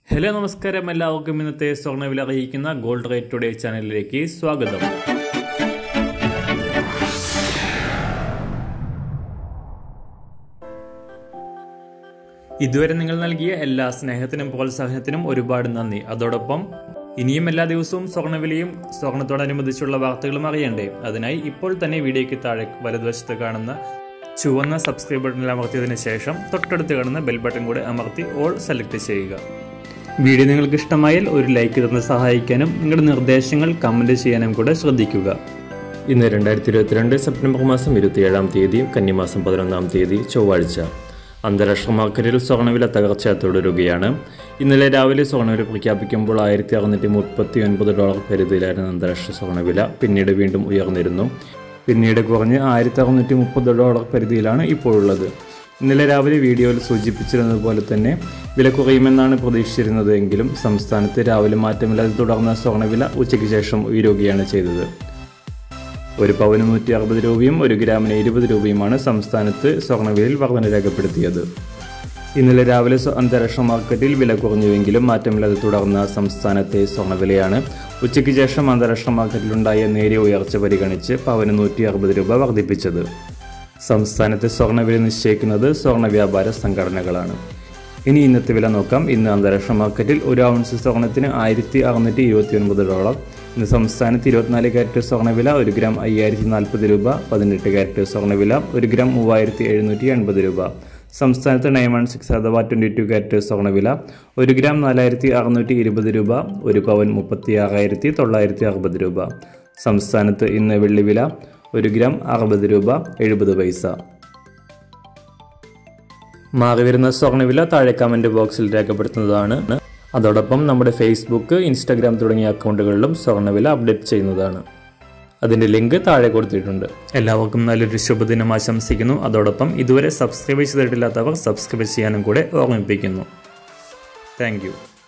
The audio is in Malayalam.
ഹലോ നമസ്കാരം എല്ലാവർക്കും ഇന്നത്തെ സ്വർണ്ണവില അറിയിക്കുന്ന ഗോൾഡ് റേറ്റ് ടുഡേ ചാനലിലേക്ക് സ്വാഗതം ഇതുവരെ നിങ്ങൾ നൽകിയ എല്ലാ സ്നേഹത്തിനും പ്രോത്സാഹനത്തിനും ഒരുപാട് നന്ദി അതോടൊപ്പം ഇനിയും എല്ലാ ദിവസവും സ്വർണ്ണവിലയും സ്വർണത്തോടനുബന്ധിച്ചുള്ള വാർത്തകളും അറിയണ്ടേ അതിനായി ഇപ്പോൾ തന്നെ വീഡിയോയ്ക്ക് താഴെ വലതുവശത്ത് കാണുന്ന ചുവന്ന സബ്സ്ക്രൈബ് ബട്ടണിൽ അമർത്തിയതിനു ശേഷം തൊട്ടടുത്ത് കാണുന്ന ബെൽ ബട്ടൺ കൂടെ അമർത്തി ഓൾ സെലക്ട് ചെയ്യുക വീഡിയോ നിങ്ങൾക്ക് ഇഷ്ടമായാൽ ഒരു ലൈക്ക് തന്ന് സഹായിക്കാനും നിങ്ങളുടെ നിർദ്ദേശങ്ങൾ കമൻറ്റ് ചെയ്യാനും കൂടെ ശ്രദ്ധിക്കുക ഇന്ന് രണ്ടായിരത്തി ഇരുപത്തിരണ്ട് സെപ്റ്റംബർ മാസം ഇരുപത്തിയേഴാം തീയതി കന്നിമാസം പതിനൊന്നാം തീയതി ചൊവ്വാഴ്ച അന്താരാഷ്ട്ര മാർക്കറ്റിൽ സ്വർണ്ണവില തകർച്ച തുടരുകയാണ് ഇന്നലെ രാവിലെ സ്വർണ്ണവില പ്രഖ്യാപിക്കുമ്പോൾ ആയിരത്തി അറുന്നൂറ്റി മുപ്പത്തി ഒൻപത് ഡോളർ പരിധിയിലായിരുന്നു അന്താരാഷ്ട്ര സ്വർണ്ണവില പിന്നീട് വീണ്ടും ഉയർന്നിരുന്നു പിന്നീട് കുറഞ്ഞ് ആയിരത്തി അറുന്നൂറ്റി മുപ്പത് ഡോളർ പരിധിയിലാണ് ഇപ്പോഴുള്ളത് ഇന്നലെ രാവിലെ വീഡിയോയിൽ സൂചിപ്പിച്ചിരുന്നതുപോലെ തന്നെ വില കുറയുമെന്നാണ് പ്രതീക്ഷിച്ചിരുന്നത് എങ്കിലും സംസ്ഥാനത്ത് രാവിലെ മാറ്റമില്ലാതെ തുടർന്ന സ്വർണ്ണവില ഉച്ചയ്ക്ക് ശേഷം ഉയരുകയാണ് ചെയ്തത് ഒരു പവന് നൂറ്റി അറുപത് രൂപയും ഒരു ഗ്രാമിന് ഇരുപത് രൂപയുമാണ് സംസ്ഥാനത്ത് സ്വർണ്ണവിലയിൽ വർധന രേഖപ്പെടുത്തിയത് ഇന്നലെ രാവിലെ സ്വ- അന്താരാഷ്ട്ര മാർക്കറ്റിൽ വില കുറഞ്ഞുവെങ്കിലും മാറ്റമില്ലാതെ തുടർന്ന സംസ്ഥാനത്തെ സ്വർണ്ണവിലയാണ് ഉച്ചയ്ക്ക് ശേഷം അന്താരാഷ്ട്ര മാർക്കറ്റിലുണ്ടായ നേരിയ ഉയർച്ച പരിഗണിച്ച് പവന് നൂറ്റി അറുപത് രൂപ വർദ്ധിപ്പിച്ചത് സംസ്ഥാനത്തെ സ്വർണ്ണവില നിശ്ചയിക്കുന്നത് സ്വർണ്ണ വ്യാപാര സംഘടനകളാണ് ഇനി ഇന്നത്തെ വില നോക്കാം ഇന്ന് അന്താരാഷ്ട്ര മാർക്കറ്റിൽ ഒരു ഔൺസ് സ്വർണ്ണത്തിന് ആയിരത്തി അറുന്നൂറ്റി ഇരുപത്തി ഒൻപത് ഡോളർ ഇന്ന് സംസ്ഥാനത്ത് ഇരുപത്തിനാല് കാരറ്റ് സ്വർണ്ണവില ഒരു ഗ്രാം അയ്യായിരത്തി നാൽപ്പത് രൂപ പതിനെട്ട് കാരറ്റ് സ്വർണ്ണവില ഒരു ഗ്രാം മൂവായിരത്തി എഴുന്നൂറ്റി എൺപത് രൂപ സംസ്ഥാനത്ത് നയൻ വൺ സിക്സ് അഥവാ ട്വൻറ്റി ടു കാരറ്റ് സ്വർണ്ണവില ഒരു ഗ്രാം നാലായിരത്തി അറുന്നൂറ്റി ഇരുപത് രൂപ ഒരു പവൻ മുപ്പത്തി ആറായിരത്തി തൊള്ളായിരത്തി അറുപത് രൂപ സംസ്ഥാനത്ത് ഇന്ന് വെള്ളിവില ഒരു ഗ്രാം അറുപത് രൂപ എഴുപത് പൈസ മാറി വരുന്ന സ്വർണ്ണവില താഴെ കമൻറ്റ് ബോക്സിൽ രേഖപ്പെടുത്തുന്നതാണ് അതോടൊപ്പം നമ്മുടെ ഫേസ്ബുക്ക് ഇൻസ്റ്റാഗ്രാം തുടങ്ങിയ അക്കൗണ്ടുകളിലും സ്വർണ്ണവില അപ്ഡേറ്റ് ചെയ്യുന്നതാണ് അതിൻ്റെ ലിങ്ക് താഴെ കൊടുത്തിട്ടുണ്ട് എല്ലാവർക്കും നല്ലൊരു ശുഭദിനം ആശംസിക്കുന്നു അതോടൊപ്പം ഇതുവരെ സബ്സ്ക്രൈബ് ചെയ്തിട്ടില്ലാത്തവർ സബ്സ്ക്രൈബ് ചെയ്യാനും കൂടെ ഓർമ്മിപ്പിക്കുന്നു താങ്ക്